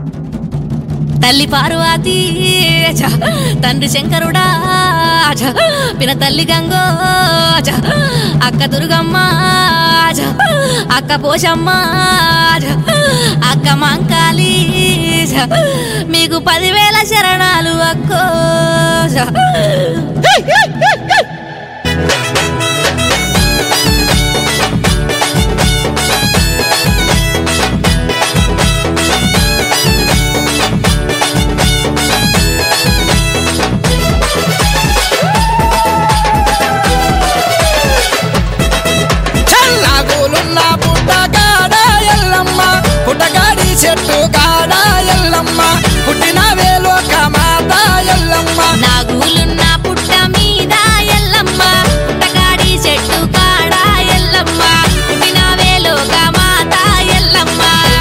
తల్లి పార్వతి ఛ, తండ్రి శంకరుడా ఛ, పిన తల్లి గంగో ఛ, అక్క దుర్గమ్మ ఛ, అక్క పోషమ్మ ఛ, అక్క మంకాలి ఛ, మీకు పదివేల శరణాలు అక్కో ఛ. చల్లాగులున్న పుట్టగాడ ఎల్లమ్మ పుట్టగాడి చెట్టు కాడ ఎల్లమ్మ పుట్టిన వేలోక మాత ఎల్లమ్మ నాగులున్న పుట్ట మీద ఎల్లమ్మ పుట్టగాడి చెట్టు కాడ ఎల్లమ్మ పుట్టిన వేలోక మాత ఎల్లమ్మ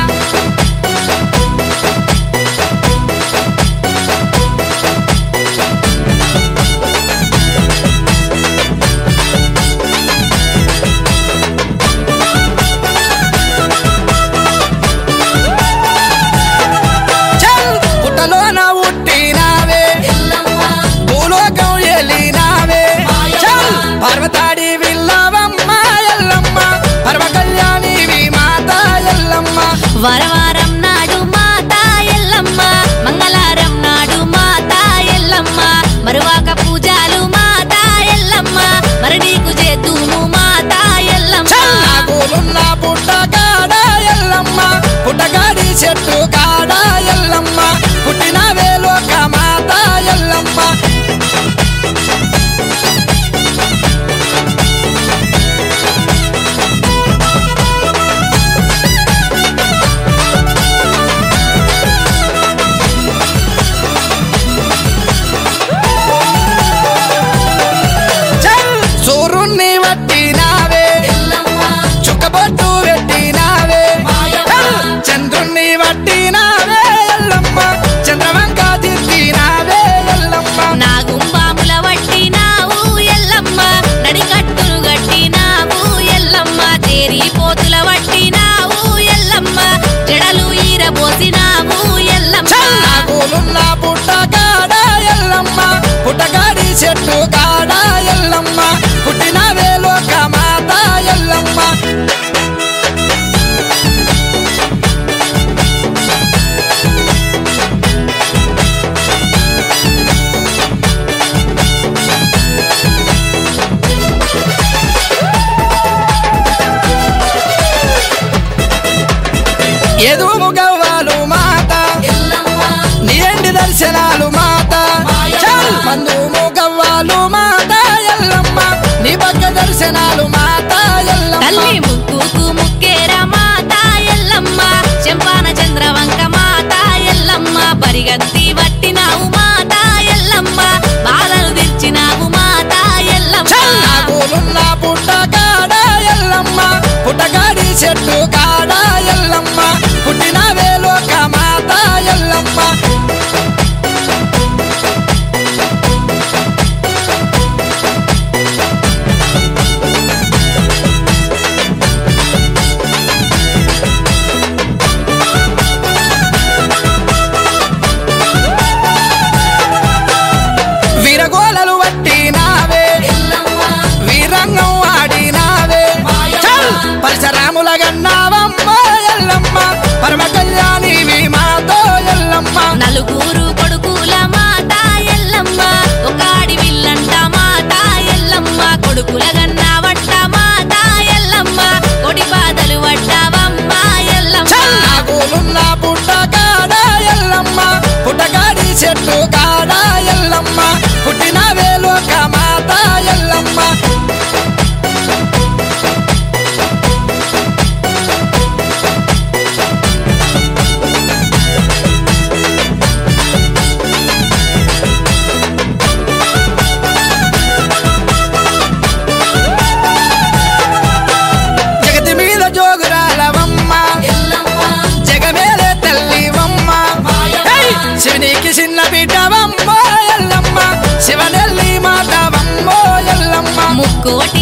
చల్ పుట్టలోన పుట్టినావే భూలోకం ఎలినావే చల్ పర్వతాడి విల్లవమ్మ ఎల్లమ్మ పర్వ కళ్యాణి మాత ఎల్లమ్మ వరవారం నాడు మాత ఎల్లమ్మ మంగళవారం నాడు మాత ఎల్లమ్మ మరువాక పూజలు మాత ఎల్లమ్మ మరి నీకు చేద్దుము మాత ఎల్లమ్మ చల్లాగులున్న పుట్టగాడ ఎల్లమ్మ పుట్టగాడి చెట్టు కాడ ఎల్లమ్మ పుట్టిన వేలోక మాత ఎల్లమ్మ చల్ సూర్యున్ని వట్టినావే చుక్కబొట్టు పెట్టినావే చల్ చంద్రుణ్ణి వట్టినావే ఎల్లమ్మ చంద్రవంక తిట్టినావే ఎల్లమ్మ నా గుంబాముల వట్టినావు ఎల్లమ్మ నడికట్టును గట్టినావు ఎల్లమ్మ తేరి పోతుల వట్టినావు ఎల్లమ్మ జడలు ఈరబోసినావు ఎల్లమ్మ చల్లాగులున్న పుట్టగాడ ఎల్లమ్మ పుట్టగాడి చెట్టు కాడ ఎల్లమ్మ పుట్టిన వేలోక మాత ఎల్లమ్మ ఎదుము గవ్వాలు మాత నీ ఎండి దర్శనాలు మాత చల్ మందుము గవ్వాలు మాత ఎల్లమ్మ నీ పక్క దర్శనాలు మాత ఎల్లమ్మ తల్లి ముక్కుకు ముక్కేర మాత ఎల్లమ్మ చెంపాన చంద్రవంక మాత ఎల్లమ్మ పరిగత్తి వట్టినావు మాత ఎల్లమ్మ బాధలు తెచ్చినావు మాత ఎల్లమ్మ చల్లాగులున్న పుట్టగాడ ఎల్లమ్మ పుట్టగాడి చెట్టు కాడ ఎల్లమ్మ పుట్టిన వేలోక మాత ఎల్లమ్మ వీరగోలలు వట్టినావే వీరంగం ఆడినావే చల్ పరశరాముల గన్నావమ్మ ఎల్లమ్మ పరమ కళ్యాణి మాతో ఎల్లమ్మ నలుగురు కొడుకుల మాత ఎల్లమ్మ ఒకాడి విల్లంట మాత ఎల్లమ్మ కొడుకుల గన్న వట్ట మాత ఎల్లమ్మ కొడి బాధలు వట్టవమ్మ ఎల్లమ్మ చల్లాగులున్న పుట్టగాడ ఎల్లమ్మ పుట్టగాడి చెట్టు కాడ ఎల్లమ్మ పుట్టిన వేలోక మాత ఎల్లమ్మ జగతి మీద జోగురాలవమ్మ జగమేలే తల్లివమ్మ హై! శివునికి చిన్న బిడ్డవమ్మ ఎల్లమ్మ శివనెల్లి మాతవమ్మ ఎల్లమ్మ ముక్కోటి